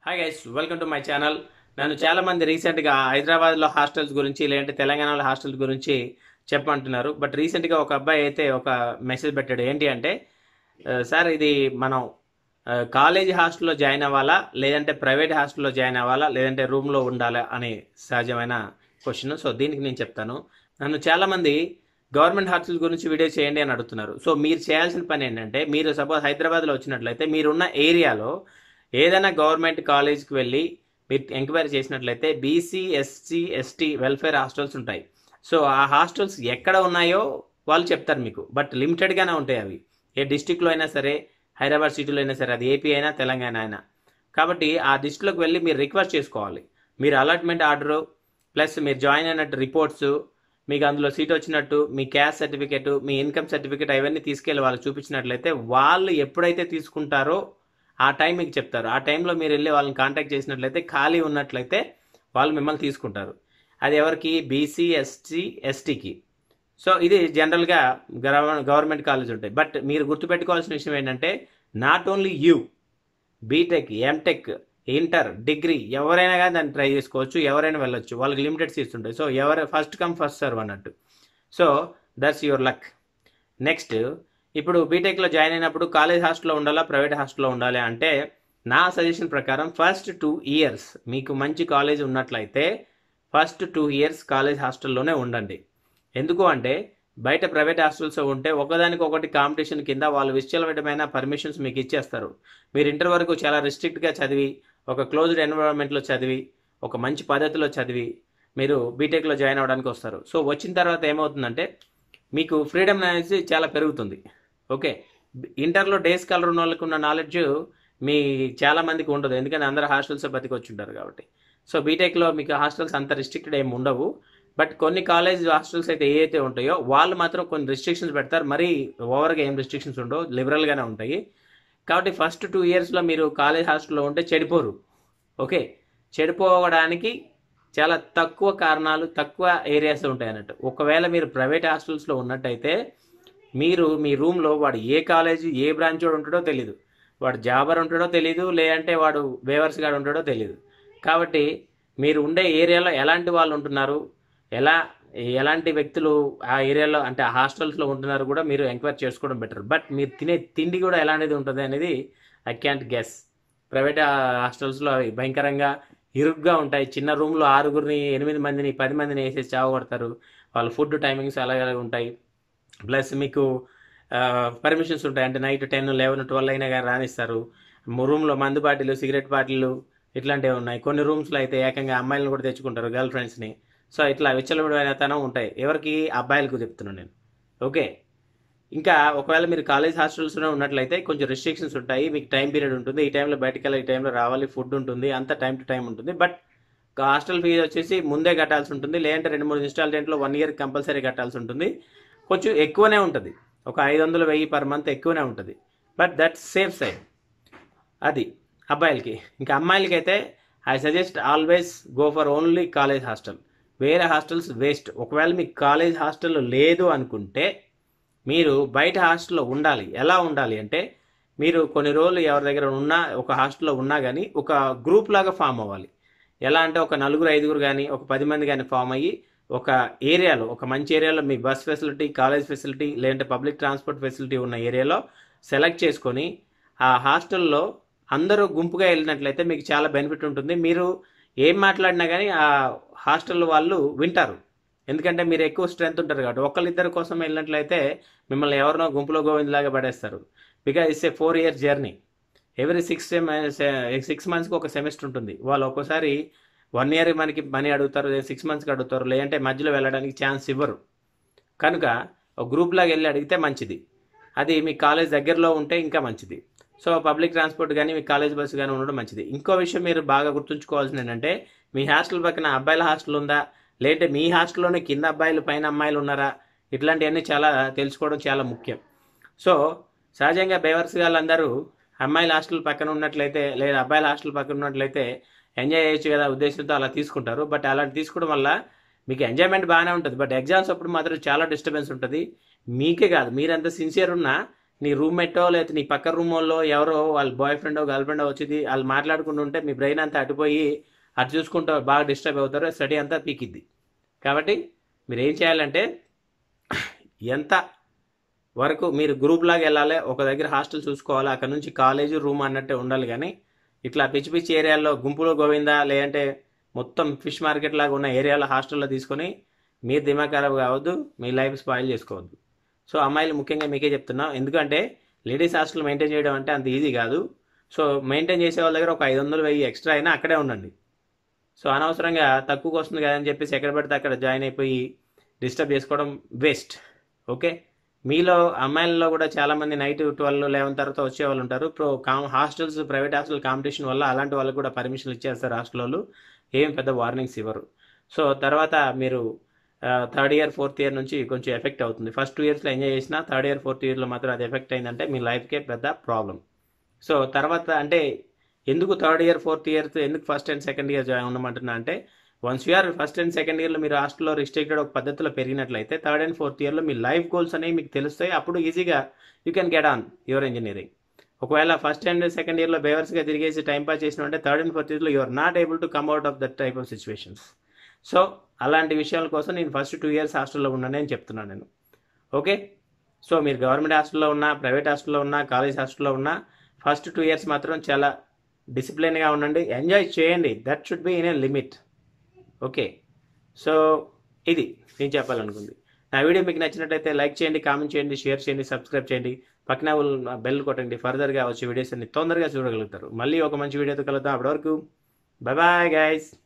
hi guys welcome to my channel నన్ను చాలా మంది రీసెంట్గా హైదరాబాద్లో హాస్టల్స్ గురించి లేదంటే తెలంగాణలో హాస్టల్స్ గురించి చెప్పమంటున్నారు బట్ రీసెంట్గా ఒక అబ్బాయి అయితే ఒక మెసేజ్ పెట్టాడు ఏంటి అంటే "ఆ, సార్ ఇది మనం ఆ, కాలేజీ హాస్టల్లో జాయిన్ అవ్వాలా లేదంటే ప్రైవేట్ హాస్టల్లో జాయిన్ అవ్వాలా లేదంటే రూమ్లో ఉండాలా అనే సహజమైన క్వశ్చన్ సో దీనికి నేను చెప్తాను నన్ను చాలామంది గవర్నమెంట్ హాస్టల్ గురించి వీడియో చేయండి అని అడుగుతున్నారు సో మీరు చేయాల్సిన పని ఏంటంటే మీరు సపోజ్ హైదరాబాద్లో వచ్చినట్లయితే మీరున్న ఏరియాలో ఏదైనా గవర్నమెంట్ కాలేజ్కి వెళ్ళి మీరు ఎంక్వైరీ చేసినట్లయితే BC SC ST welfare hostels ఉంటాయి సో ఆ హాస్టల్స్ ఎక్కడ ఉన్నాయో వాళ్ళు చెప్తారు మీకు బట్ లిమిటెడ్గానే ఉంటాయి అవి ఏ డిస్టిక్లో అయినా సరే హైదరాబాద్ సిటీలో అయినా సరే అది ఏపీ అయినా తెలంగాణ అయినా కాబట్టి ఆ డిస్ట్రిక్ట్లోకి వెళ్ళి మీరు రిక్వెస్ట్ చేసుకోవాలి మీరు అలాట్మెంట్ ఆర్డరు ప్లస్ మీరు జాయిన్ అయినట్టు రిపోర్ట్స్ మీకు అందులో సీట్ వచ్చినట్టు మీ క్యాస్ట్ సర్టిఫికేట్ మీ ఇన్కమ్ సర్టిఫికేట్ అవన్నీ తీసుకెళ్ళి వాళ్ళకి చూపించినట్లయితే వాళ్ళు ఎప్పుడైతే తీసుకుంటారో ఆ టైం మీకు చెప్తారు ఆ టైంలో మీరు వెళ్ళి వాళ్ళని కాంటాక్ట్ చేసినట్లయితే ఖాళీ ఉన్నట్లయితే వాళ్ళు మిమ్మల్ని తీసుకుంటారు అది ఎవరికి బీసీ ఎస్టీ ఎస్టీకి సో ఇది జనరల్గా గవర్నమెంట్ కాలేజ్ ఉంటాయి బట్ మీరు గుర్తుపెట్టుకోవాల్సిన విషయం ఏంటంటే not only you BTech MTech inter degree ఎవరైనా కానీ దాన్ని ట్రై చేసుకోవచ్చు ఎవరైనా వెళ్ళొచ్చు వాళ్ళకి లిమిటెడ్ సీట్స్ ఉంటాయి సో ఎవరు ఫస్ట్ కమ్ ఫస్ట్ సర్వ్ అన్నట్టు so that's your luck next ఇప్పుడు బీటెక్లో జాయిన్ అయినప్పుడు కాలేజ్ హాస్టల్లో ఉండాలా ప్రైవేట్ హాస్టల్లో ఉండాలి అంటే నా సజెషన్ ప్రకారం ఫస్ట్ టూ ఇయర్స్ మీకు మంచి కాలేజ్ ఉన్నట్లయితే ఫస్ట్ టూ ఇయర్స్ కాలేజ్ హాస్టల్లోనే ఉండండి ఎందుకు అంటే బయట ప్రైవేట్ హాస్టల్స్ ఉంటే ఒకదానికి ఒకటి కాంపిటీషన్ కింద వాళ్ళు విశ్చలవిధమైన పర్మిషన్స్ మీకు ఇచ్చేస్తారు మీరు ఇంటర్ వరకు చాలా రిస్ట్రిక్ట్గా చదివి ఒక క్లోజ్డ్ ఎన్విరాన్మెంట్లో చదివి ఒక మంచి పద్ధతిలో చదివి మీరు బీటెక్లో జాయిన్ అవ్వడానికి వస్తారు సో వచ్చిన తర్వాత ఏమవుతుందంటే మీకు ఫ్రీడమ్ అనేది చాలా పెరుగుతుంది ఓకే ఇంటర్లో డేస్ కలర్ ఉన్న వాళ్ళకి ఉన్న నాలెడ్జ్ మీ చాలా మందికి ఉండదు ఎందుకంటే అందరు హాస్టల్స్ బతికి వచ్చి ఉంటారు కాబట్టి సో బీటెక్లో మీకు హాస్టల్స్ అంత రిస్ట్రిక్టెడ్ ఏమి ఉండవు బట్ కొన్ని కాలేజ్ హాస్టల్స్ అయితే ఏ అయితే ఉంటాయో వాళ్ళు మాత్రం కొన్ని రిస్ట్రిక్షన్స్ పెడతారు మరీ ఓవర్గా ఏం రిస్ట్రిక్షన్స్ ఉండవు లిబరల్గానే ఉంటాయి కాబట్టి ఫస్ట్ టూ ఇయర్స్లో మీరు కాలేజ్ హాస్టల్లో ఉంటే చెడిపోరు ఓకే చెడిపోవడానికి చాలా తక్కువ కారణాలు తక్కువ ఏరియాస్ ఉంటాయి అన్నట్టు ఒకవేళ మీరు ప్రైవేట్ హాస్టల్స్లో ఉన్నట్టయితే మీరు మీ రూమ్లో వాడు ఏ కాలేజీ ఏ బ్రాంచ్ వాడు ఉంటాడో తెలియదు వాడు జాబర్ ఉంటాడో తెలియదు లేదంటే వాడు వేవర్స్ గాడు ఉంటాడో తెలియదు కాబట్టి మీరు ఉండే ఏరియాలో ఎలాంటి వాళ్ళు ఉంటున్నారు ఎలా ఎలాంటి వ్యక్తులు ఆ ఏరియాలో అంటే ఆ హాస్టల్స్లో ఉంటున్నారు కూడా మీరు ఎంక్వైరీ చేసుకోవడం బెటర్ బట్ మీరు తినే తిండి కూడా ఎలాంటిది ఉంటుంది అనేది ఐ క్యాంట్ గెస్ ప్రైవేట్ హాస్టల్స్లో అవి భయంకరంగా ఇరుగ్గా ఉంటాయి చిన్న రూమ్లో ఆరుగురిని ఎనిమిది మందిని పది మందిని వేసేసి చావగొడతారు వాళ్ళ ఫుడ్ టైమింగ్స్ అలాగే ఉంటాయి ప్లస్ మీకు పర్మిషన్స్ ఉంటాయి అంటే నైట్ టెన్ లెవెన్ ట్వెల్వ్ అయినా కానీ రానిస్తారు రూమ్లో మందు బాటిల్ సిగరెట్ బాటిల్ ఇట్లాంటివి ఉన్నాయి కొన్ని రూమ్స్లో అయితే ఏకంగా అమ్మాయిలను కూడా తెచ్చుకుంటారు గర్ల్ ఫ్రెండ్స్ని సో ఇట్లా విచ్చలవిడైనతనం ఉంటాయి ఎవరికి అబ్బాయిలకు చెప్తున్నాను నేను ఓకే ఇంకా ఒకవేళ మీరు కాలేజ్ హాస్టల్స్లో ఉన్నట్లయితే కొంచెం రెస్ట్రిక్షన్స్ ఉంటాయి మీకు టైం పీరియడ్ ఉంటుంది ఈ టైంలో బయటకు వెళ్ళి ఈ టైంలో రావాలి ఫుడ్ ఉంటుంది అంత టైం టు టైం ఉంటుంది బట్ హాస్టల్ ఫీజు వచ్చేసి ముందే కట్టాల్సి ఉంటుంది లేదంటే రెండు మూడు ఇన్స్టాల్మెంట్లో వన్ ఇయర్ కంపల్సరీ కట్టాల్సి ఉంటుంది కొంచెం ఎక్కువనే ఉంటుంది ఒక ఐదు వందలు వెయ్యి పర్ మంత్ ఎక్కువనే ఉంటుంది బట్ దట్ సేఫ్ సైడ్ అది అబ్బాయిలకి ఇంకా అమ్మాయిలకి అయితే I suggest always go for only college hostel వేరే హాస్టల్స్ వేస్ట్ ఒకవేళ మీకు కాలేజ్ హాస్టల్ లేదు అనుకుంటే మీరు బయట హాస్టల్లో ఉండాలి ఎలా ఉండాలి అంటే మీరు కొన్ని రోజులు ఎవరి దగ్గర ఉన్నా ఒక హాస్టల్లో ఉన్నా కానీ ఒక గ్రూప్ లాగా ఫామ్ అవ్వాలి ఎలా అంటే ఒక నలుగురు ఐదుగురు కానీ ఒక పది మంది కానీ ఫామ్ అయ్యి ఒక ఏరియాలో ఒక మంచి ఏరియాలో మీ బస్ ఫెసిలిటీ కాలేజ్ ఫెసిలిటీ లేదంటే పబ్లిక్ ట్రాన్స్పోర్ట్ ఫెసిలిటీ ఉన్న ఏరియాలో సెలెక్ట్ చేసుకొని ఆ హాస్టల్లో అందరూ గుంపుగా వెళ్ళినట్లయితే మీకు చాలా బెనిఫిట్ ఉంటుంది మీరు ఏం మాట్లాడినా కానీ ఆ హాస్టల్ వాళ్ళు వింటారు ఎందుకంటే మీరు ఎక్కువ స్ట్రెంత్ ఉంటారు కాబట్టి ఒకళ్ళిద్దరి కోసం వెళ్ళినట్లయితే మిమ్మల్ని ఎవరినో గుంపులో గోవిందలాగా పడేస్తారు because it's a four years journey every six six మంత్స్కి ఒక సెమిస్టర్ ఉంటుంది వాళ్ళు ఒక్కోసారి వన్ ఇయర్ మనకి మనీ అడుగుతారు సిక్స్ మంత్స్కి అడుగుతారు లేదంటే మధ్యలో వెళ్ళడానికి ఛాన్స్ ఇవ్వరు కనుక ఒక గ్రూప్ లాగా వెళ్ళి అడిగితే మంచిది అది మీ కాలేజ్ దగ్గరలో ఉంటే ఇంకా మంచిది సో పబ్లిక్ ట్రాన్స్పోర్ట్ కానీ మీ కాలేజ్ బస్సు కానీ ఉండడం మంచిది ఇంకో విషయం మీరు బాగా గుర్తుంచుకోవాల్సింది ఏంటంటే మీ హాస్టల్ పక్కన అబ్బాయిల హాస్టల్ ఉందా లేదంటే మీ హాస్టల్లోనే కింద అబ్బాయిలు పైన అమ్మాయిలు ఉన్నారా ఇట్లాంటివన్నీ చాలా తెలుసుకోవడం చాలా ముఖ్యం సో సహజంగా బేవర్స్ వాళ్ళందరూ అమ్మాయిల హాస్టల్ పక్కన ఉన్నట్లయితే లేదా అబ్బాయిల హాస్టల్ పక్కన ఉన్నట్లయితే ఎంజాయ్ చేయొచ్చు కదా ఉద్దేశంతో అలా తీసుకుంటారు బట్ అలా తీసుకోవడం వల్ల మీకు ఎంజాయ్మెంట్ బాగానే ఉంటుంది బట్ ఎగ్జామ్స్ అప్పుడు మాత్రం చాలా డిస్టర్బెన్స్ ఉంటుంది మీకే కాదు మీరెంత సిన్సియర్ ఉన్నా నీ రూమ్మేటో లేకపోతే నీ పక్క రూమ్ వాళ్ళు ఎవరో వాళ్ళ బాయ్ ఫ్రెండో గర్ల్ ఫ్రెండో వచ్చింది వాళ్ళు మాట్లాడుకుంటుంటే మీ బ్రెయిన్ అంతా అటుపోయి అటు చూసుకుంటూ బాగా డిస్టర్బ్ అవుతారు స్టడీ అంతా పీకిద్ది కాబట్టి మీరు ఏం చేయాలంటే ఎంత వరకు మీరు గ్రూప్ లాగా వెళ్ళాలి ఒక దగ్గర హాస్టల్ చూసుకోవాలి అక్కడ నుంచి కాలేజ్ రూమ్ అన్నట్టే ఉండాలి కానీ ఇట్లా పిచ్చి పిచ్చి ఏరియాల్లో గుంపులో గోవిందా లేదంటే మొత్తం ఫిష్ మార్కెట్ లాగా ఉన్న ఏరియాలో హాస్టల్లో తీసుకొని మీరు దిమాగ్ ఖరాబ్ కావద్దు మీ లైఫ్ స్పాయిల్ చేసుకోవద్దు సో అమ్మాయిలు ముఖ్యంగా మీకే చెప్తున్నా ఎందుకంటే లేడీస్ హాస్టల్ మెయింటైన్ చేయడం అంటే అంత ఈజీ కాదు సో మెయింటైన్ చేసే వాళ్ళ దగ్గర ఒక ఐదు వందలు వెయ్యి ఎక్స్ట్రా అయినా అక్కడే ఉండండి సో అనవసరంగా తక్కువకి వస్తుంది కదని చెప్పేసి ఎక్కడ పడితే అక్కడ జాయిన్ అయిపోయి డిస్టర్బ్ చేసుకోవడం వేస్ట్ ఓకే మీలో అమ్మాయిలలో కూడా చాలా మంది నైట్ ట్వెల్వ్ లెవెన్ తర్వాత వచ్చే వాళ్ళు ఉంటారు ప్రో కామ్ హాస్టల్స్ ప్రైవేట్ హాస్టల్ కాంపిటీషన్ వల్ల అలాంటి వాళ్ళకి కూడా పర్మిషన్లు ఇచ్చేస్తారు హాస్టల్ వాళ్ళు ఏం పెద్ద వార్నింగ్స్ ఇవ్వరు సో తర్వాత మీరు థర్డ్ ఇయర్ ఫోర్త్ ఇయర్ నుంచి కొంచెం ఎఫెక్ట్ అవుతుంది ఫస్ట్ టూ ఇయర్స్లో ఎంజాయ్ చేసినా థర్డ్ ఇయర్ ఫోర్త్ ఇయర్లో మాత్రం అది ఎఫెక్ట్ అయిందంటే మీ లైఫ్కే పెద్ద ప్రాబ్లం సో తర్వాత అంటే ఎందుకు థర్డ్ ఇయర్ ఫోర్త్ ఇయర్ ఎందుకు first and second year join ఉండమంటున్నా అంటే once you're first and second ఇయర్లో మీరు హాస్టల్లో రిస్ట్రిక్టెడ్ ఒక పద్ధతిలో పెరిగినట్లయితే థర్డ్ అండ్ ఫోర్త్ ఇయర్లో మీ లైఫ్ గోల్స్ అనేవి మీకు తెలుస్తాయి అప్పుడు ఈజీగా you can get on your engineering ఒకవేళ ఫస్ట్ అండ్ సెకండ్ ఇయర్లో బేవర్స్గా తిరిగేసి టైం పాస్ చేసిన అంటే థర్డ్ అండ్ ఫోర్త్ ఇయర్లో you're not able to come out of that type of situations so అలాంటి విషయాల కోసం నేను ఫస్ట్ టూ ఇయర్స్ హాస్టల్లో ఉన్నానని అని చెప్తున్నాను నేను ఓకే సో మీరు గవర్నమెంట్ హాస్టల్లో ఉన్నా ప్రైవేట్ హాస్టల్లో ఉన్నా కాలేజ్ హాస్టల్లో ఉన్నా ఫస్ట్ టూ ఇయర్స్ మాత్రం చాలా డిసిప్లిన్గా ఉండండి ఎంజాయ్ చేయండి that should be in a limit okay so ఇది నేను చెప్పాలనుకుంది నా వీడియో మీకు నచ్చినట్లయితే లైక్ చేయండి కామెంట్ చేయండి షేర్ చేయండి సబ్స్క్రైబ్ చేయండి పక్కన ఉన్న బెల్ కొట్టండి ఫర్దర్గా వచ్చే వీడియోస్ అన్ని తొందరగా చూడగలుగుతారు మళ్ళీ ఒక మంచి వీడియోతో కలుద్దాం అప్పటి వరకు బాయ్ బాయ్ గైస్